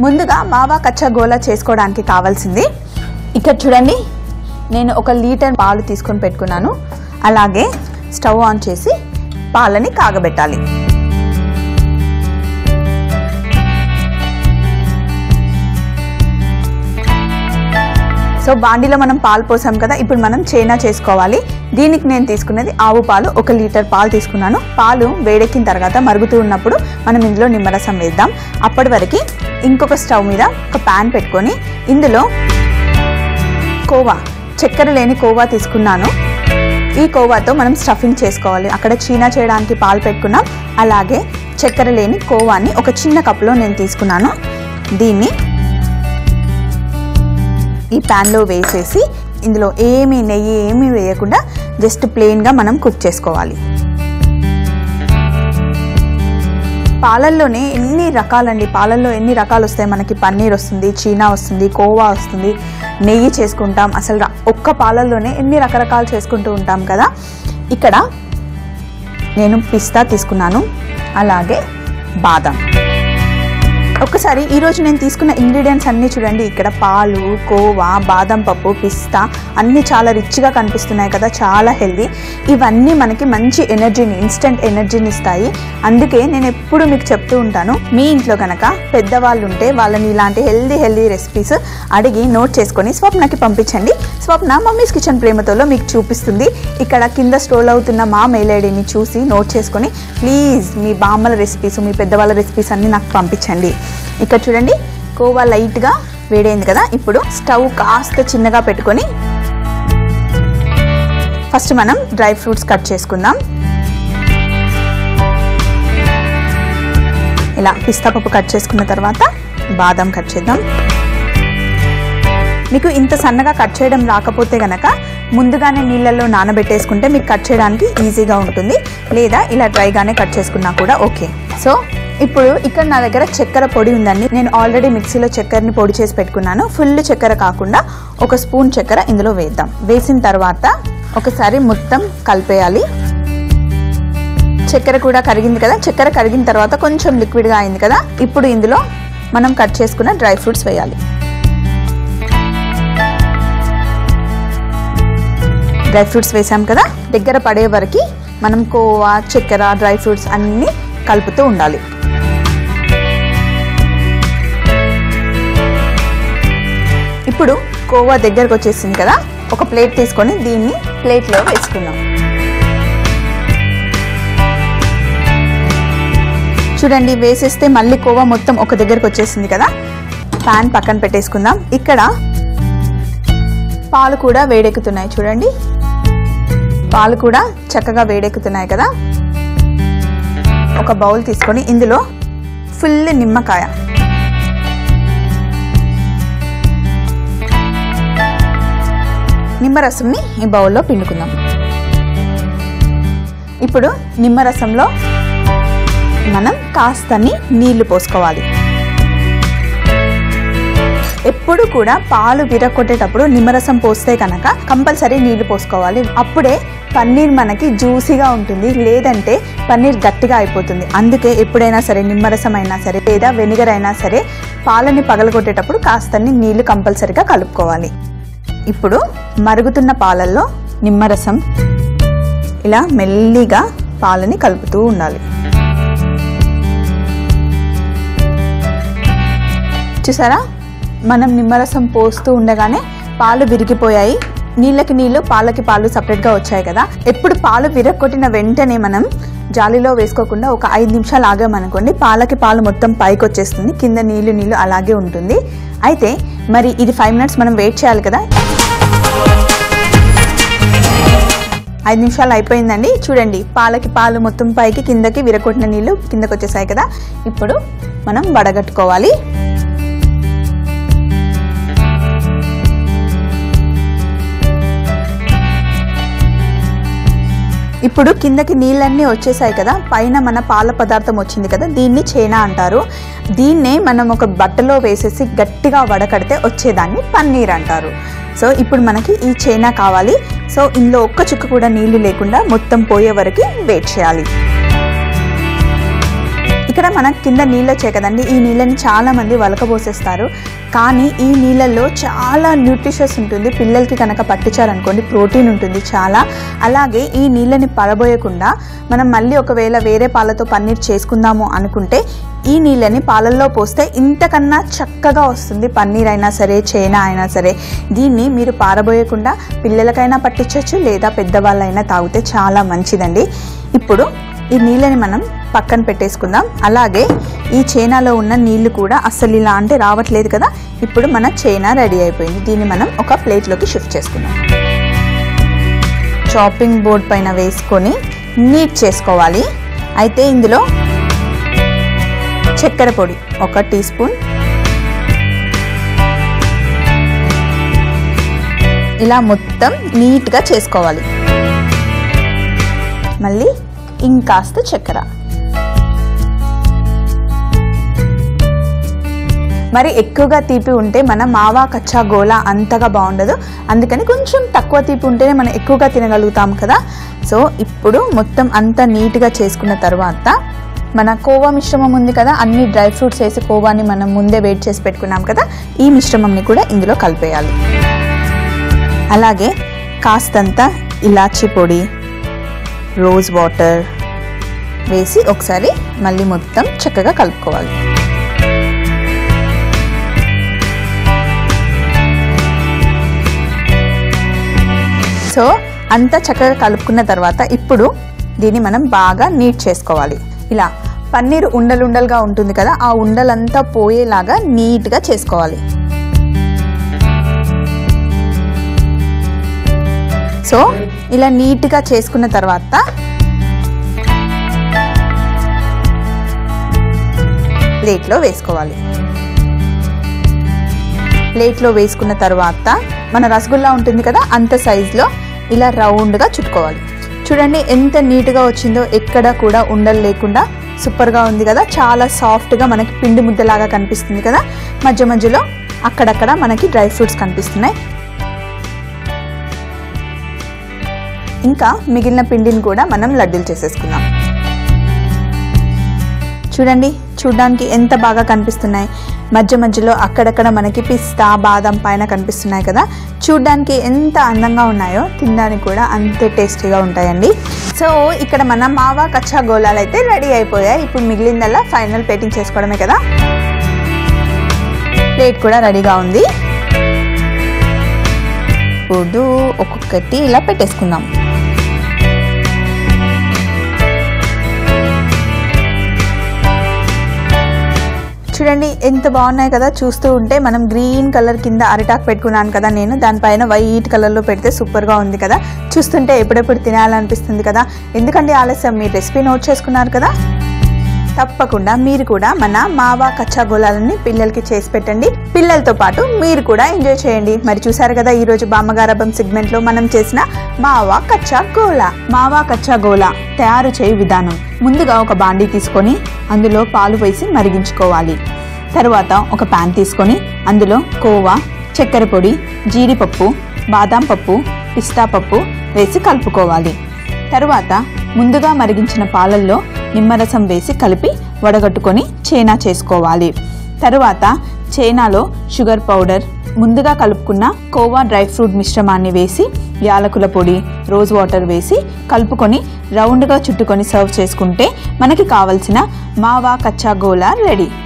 ముందుగా మావా కచ్చా గోలా చేసుకోవడానికి కావాల్సింది ఇక్కడ చూడండి నేను ఒక లీటర్ పాలు తీసుకొని పెట్టుకున్నాను అలాగే స్టవ్ ఆన్ చేసి పాలని కాగబెట్టాలి సో బాండీలో మనం పాలు పోసాం కదా ఇప్పుడు మనం చేనా చేసుకోవాలి దీనికి నేను తీసుకున్నది ఆవు పాలు ఒక లీటర్ పాలు తీసుకున్నాను పాలు వేడెక్కిన తర్వాత మరుగుతూ ఉన్నప్పుడు మనం ఇందులో నిమ్మరసం వేద్దాం అప్పటి వరకు ఇంకొక స్టవ్ మీద ఒక ప్యాన్ పెట్టుకొని ఇందులో కోవా చక్కెర లేని కోవా తీసుకున్నాను ఈ కోవాతో మనం స్టఫింగ్ చేసుకోవాలి అక్కడ చీనా చేయడానికి పాలు పెట్టుకున్నాం అలాగే చక్కెర లేని కోవాని ఒక చిన్న కప్పులో నేను తీసుకున్నాను దీన్ని ఈ ప్యాన్లో వేసేసి ఇందులో ఏమీ నెయ్యి ఏమీ వేయకుండా జస్ట్ ప్లెయిన్గా మనం కుక్ చేసుకోవాలి పాలల్లోనే ఎన్ని రకాలండి పాలల్లో ఎన్ని రకాలు వస్తాయి మనకి పన్నీర్ వస్తుంది చీనా వస్తుంది కోవా వస్తుంది నెయ్యి చేసుకుంటాం అసలు ర- ఒక్క పాలల్లోనే ఎన్ని రకరకాలు చేసుకుంటూ ఉంటాం కదా ఇక్కడ నేను పిస్తా తీసుకున్నాను అలాగే బాదం ఒక్కసారి ఈరోజు నేను తీసుకున్న ఇంగ్రీడియంట్స్ అన్నీ చూడండి ఇక్కడ పాలు కోవా బాదం పప్పు పిస్తా అన్నీ చాలా రిచ్గా కనిపిస్తున్నాయి కదా చాలా హెల్దీ ఇవన్నీ మనకి మంచి ఎనర్జీని ఇన్స్టెంట్ ఎనర్జీని ఇస్తాయి అందుకే నేను ఎప్పుడు మీకు చెప్తూ ఉంటాను మీ ఇంట్లో కనుక పెద్దవాళ్ళు ఉంటే వాళ్ళని ఇలాంటి హెల్దీ హెల్దీ రెసిపీస్ అడిగి నోట్ చేసుకొని స్వప్నకి పంపించండి స్వప్న మమ్మీస్ కిచెన్ ప్రేమతోలో మీకు చూపిస్తుంది ఇక్కడ కింద స్ట్రోల్ అవుతున్న మా మెయిల్ ఐడిని చూసి నోట్ చేసుకొని ప్లీజ్ మీ బామ్మల రెసిపీస్ మీ పెద్దవాళ్ళ రెసిపీస్ అన్నీ నాకు పంపించండి ఇక్కడ చూడండి కోవా లైట్గా వేడైంది కదా ఇప్పుడు స్టవ్ కాస్త చిన్నగా పెట్టుకొని ఫస్ట్ మనం డ్రై ఫ్రూట్స్ కట్ చేసుకుందాం ఇలా పిస్తా పప్పు కట్ చేసుకున్న తర్వాత బాదం కట్ చేద్దాం మీకు ఇంత సన్నగా కట్ చేయడం రాకపోతే గనక ముందుగానే నీళ్ళల్లో నానబెట్టేసుకుంటే మీకు కట్ చేయడానికి ఈజీగా ఉంటుంది లేదా ఇలా డ్రైగానే కట్ చేసుకున్నా కూడా ఓకే సో ఇప్పుడు ఇక్కడ నా దగ్గర చక్కెర పొడి ఉందండి నేను ఆల్రెడీ మిక్సీలో చక్కెరని పొడి చేసి పెట్టుకున్నాను ఫుల్ చక్కెర కాకుండా ఒక స్పూన్ చక్కెర ఇందులో వేద్దాం వేసిన తర్వాత ఒకసారి మొత్తం కలిపేయాలి చక్కెర కూడా కరిగింది కదా చక్కెర కరిగిన తర్వాత కొంచెం లిక్విడ్గా అయింది కదా ఇప్పుడు ఇందులో మనం కట్ చేసుకున్న డ్రై ఫ్రూట్స్ వేయాలి డ్రై ఫ్రూట్స్ వేసాం కదా దగ్గర పడే వరకు మనం కోవా చక్కెర డ్రై ఫ్రూట్స్ అన్నీ కలుపుతూ ఉండాలి ఇప్పుడు కోవా దగ్గరకు వచ్చేసింది కదా ఒక ప్లేట్ తీసుకొని దీన్ని ప్లేట్లో వేసుకుందాం చూడండి వేసేస్తే మళ్ళీ కోవా మొత్తం ఒక దగ్గరకు వచ్చేసింది కదా ప్యాన్ పక్కన పెట్టేసుకుందాం ఇక్కడ పాలు కూడా వేడెక్కుతున్నాయి చూడండి పాలు కూడా చక్కగా వేడెక్కుతున్నాయి కదా ఒక బౌల్ తీసుకొని ఇందులో ఫుల్ నిమ్మకాయ నిమ్మరసంని ఈ బౌల్లో పిండుకుందాం ఇప్పుడు నిమ్మరసంలో మనం కాస్తని నీళ్లు పోసుకోవాలి ఎప్పుడు కూడా పాలు విరగొట్టేటప్పుడు నిమ్మరసం పోస్తే కనుక కంపల్సరీ నీళ్లు పోసుకోవాలి అప్పుడే పన్నీర్ మనకి జ్యూసీగా ఉంటుంది లేదంటే పన్నీర్ గట్టిగా అయిపోతుంది అందుకే ఎప్పుడైనా సరే నిమ్మరసం అయినా సరే లేదా వెనిగర్ అయినా సరే పాలని పగలగొట్టేటప్పుడు కాస్తని నీళ్లు కంపల్సరీగా కలుపుకోవాలి ఇప్పుడు మరుగుతున్న పాలల్లో నిమ్మరసం ఇలా మెల్లిగా పాలని కలుపుతూ ఉండాలి చూసారా మనం నిమ్మరసం పోస్తూ ఉండగానే పాలు విరిగిపోయాయి నీళ్ళకి నీళ్ళు పాలకి పాలు సపరేట్గా వచ్చాయి కదా ఎప్పుడు పాలు విరగొట్టిన వెంటనే మనం జాలీలో వేసుకోకుండా ఒక ఐదు నిమిషాలు ఆగామనుకోండి పాలకి పాలు మొత్తం పైకి వచ్చేస్తుంది కింద నీళ్ళు నీళ్ళు అలాగే ఉంటుంది అయితే మరి ఇది ఫైవ్ మినిట్స్ మనం వెయిట్ చేయాలి కదా ఐదు నిమిషాలు అయిపోయిందండి చూడండి పాలకి పాలు మొత్తం పైకి కిందకి విరగొట్టిన నీళ్ళు కిందకి వచ్చేసాయి కదా ఇప్పుడు మనం వడగట్టుకోవాలి ఇప్పుడు కిందకి నీళ్ళన్నీ వచ్చేసాయి కదా పైన మన పాల పదార్థం వచ్చింది కదా దీన్ని చేనా అంటారు దీన్నే మనం ఒక బట్టలో వేసేసి గట్టిగా వడకడితే వచ్చేదాన్ని పన్నీర్ అంటారు సో ఇప్పుడు మనకి ఈ చేనా కావాలి సో ఇందులో ఒక్క చుక్క కూడా నీళ్లు లేకుండా మొత్తం పోయే వరకు వెయిట్ చేయాలి ఇక్కడ మన కింద నీళ్ళు వచ్చాయి కదండి ఈ నీళ్ళని చాలా మంది వలకబోసేస్తారు కానీ ఈ నీళ్ళల్లో చాలా న్యూట్రిషస్ ఉంటుంది పిల్లలకి కనుక పట్టించారనుకోండి ప్రోటీన్ ఉంటుంది చాలా అలాగే ఈ నీళ్ళని పడబోయకుండా మనం మళ్ళీ ఒకవేళ వేరే పాలతో పన్నీర్ చేసుకుందాము అనుకుంటే ఈ నీళ్ళని పాలల్లో పోస్తే ఇంతకన్నా చక్కగా వస్తుంది పన్నీర్ అయినా సరే చైనా అయినా సరే దీన్ని మీరు పారబోయకుండా పిల్లలకైనా పట్టించవచ్చు లేదా పెద్దవాళ్ళైనా తాగితే చాలా మంచిదండి ఇప్పుడు ఈ నీళ్ళని మనం పక్కన పెట్టేసుకుందాం అలాగే ఈ చైనాలో ఉన్న నీళ్లు కూడా అస్సలు ఇలా అంటే రావట్లేదు కదా ఇప్పుడు మన చైనా రెడీ అయిపోయింది దీన్ని మనం ఒక ప్లేట్లోకి షిఫ్ట్ చేసుకుందాం చాపింగ్ బోర్డ్ పైన వేసుకొని నీట్ చేసుకోవాలి అయితే ఇందులో చక్కెర పొడి ఒక టీ స్పూన్ ఇలా మొత్తం నీట్గా చేసుకోవాలి మళ్ళీ ఇంకాస్త చక్కెర మరి ఎక్కువగా తీపి ఉంటే మన మావా కచ్చా గోలా అంతగా బాగుండదు అందుకని కొంచెం తక్కువ తీపి ఉంటేనే మనం ఎక్కువగా తినగలుగుతాం కదా సో ఇప్పుడు మొత్తం అంతా నీట్గా చేసుకున్న తర్వాత మన కోవా మిశ్రమం ఉంది కదా అన్ని డ్రై ఫ్రూట్స్ వేసి కోవాని మనం ముందే వెయిట్ చేసి పెట్టుకున్నాం కదా ఈ మిశ్రమంని కూడా ఇందులో కలిపేయాలి అలాగే కాస్తంత ఇలాచీ పొడి రోజ్ వాటర్ వేసి ఒకసారి మళ్ళీ మొత్తం చక్కగా కలుపుకోవాలి సో అంతా చక్కగా కలుపుకున్న తర్వాత ఇప్పుడు దీన్ని మనం బాగా నీట్ చేసుకోవాలి ఇలా పన్నీర్ ఉండలుండలుగా ఉంటుంది కదా ఆ ఉండలంతా పోయేలాగా నీట్గా చేసుకోవాలి సో ఇలా నీట్గా చేసుకున్న తర్వాత ప్లేట్లో వేసుకోవాలి ప్లేట్లో వేసుకున్న తర్వాత మన రసగుల్లా ఉంటుంది కదా అంత సైజులో ఇలా రౌండ్గా చుట్టుకోవాలి చూడండి ఎంత నీట్గా వచ్చిందో ఎక్కడ కూడా ఉండలు లేకుండా సూపర్గా ఉంది కదా చాలా సాఫ్ట్గా మనకి పిండి ముద్దలాగా కనిపిస్తుంది కదా మధ్య మధ్యలో అక్కడక్కడ మనకి డ్రై ఫ్రూట్స్ కనిపిస్తున్నాయి ఇంకా మిగిలిన పిండిని కూడా మనం లడ్డూలు చేసేసుకుందాం చూడండి చూడడానికి ఎంత బాగా కనిపిస్తున్నాయి మధ్య మధ్యలో అక్కడక్కడ మనకి పిస్తా బాదం పైన కనిపిస్తున్నాయి కదా చూడడానికి ఎంత అందంగా ఉన్నాయో తినడానికి కూడా అంతే టేస్టీగా ఉంటాయండి సో ఇక్కడ మన మావా కచ్చా గోళాలు అయితే రెడీ అయిపోయాయి ఇప్పుడు మిగిలిందల్లా ఫైనల్ ప్లేటింగ్ చేసుకోవడమే కదా ప్లేట్ కూడా రెడీగా ఉంది ఇప్పుడు ఒక్కొక్కటి ఇలా పెట్టేసుకుందాం చూడండి ఎంత బాగున్నాయి కదా చూస్తూ ఉంటే మనం గ్రీన్ కలర్ కింద అరిటాక్ పెట్టుకున్నాను కదా నేను దానిపైన వైట్ కలర్లో పెడితే సూపర్గా ఉంది కదా చూస్తుంటే ఎప్పుడెప్పుడు తినాలనిపిస్తుంది కదా ఎందుకంటే ఆలస్యం మీరు రెసిపీ నోట్ చేసుకున్నారు కదా తప్పకుండా మీరు కూడా మన మావా కచ్చా గోళాలని పిల్లలకి చేసి పెట్టండి పిల్లలతో పాటు మీరు కూడా ఎంజాయ్ చేయండి మరి చూసారు కదా ఈ రోజు బామ్మగారబ్బం సెగ్మెంట్ లో మనం చేసిన మావా కచ్చా గోలా మావా కచ్చా గోలా తయారు చేయు విధానం ముందుగా ఒక బాండీ తీసుకొని అందులో పాలు వేసి మరిగించుకోవాలి తరువాత ఒక పాన్ తీసుకొని అందులో కోవా చక్కెర పొడి జీడిపప్పు బాదాం పప్పు పిస్తా పప్పు వేసి కలుపుకోవాలి తరువాత ముందుగా మరిగించిన పాలల్లో నిమ్మరసం వేసి కలిపి వడగట్టుకొని చేనా చేసుకోవాలి తరువాత చేనాలో షుగర్ పౌడర్ ముందుగా కలుపుకున్న కోవా డ్రై ఫ్రూట్ మిశ్రమాన్ని వేసి యాలకుల పొడి రోజ్ వాటర్ వేసి కలుపుకొని రౌండ్గా చుట్టుకొని సర్వ్ చేసుకుంటే మనకి కావలసిన మావా కచ్చా గోలా రెడీ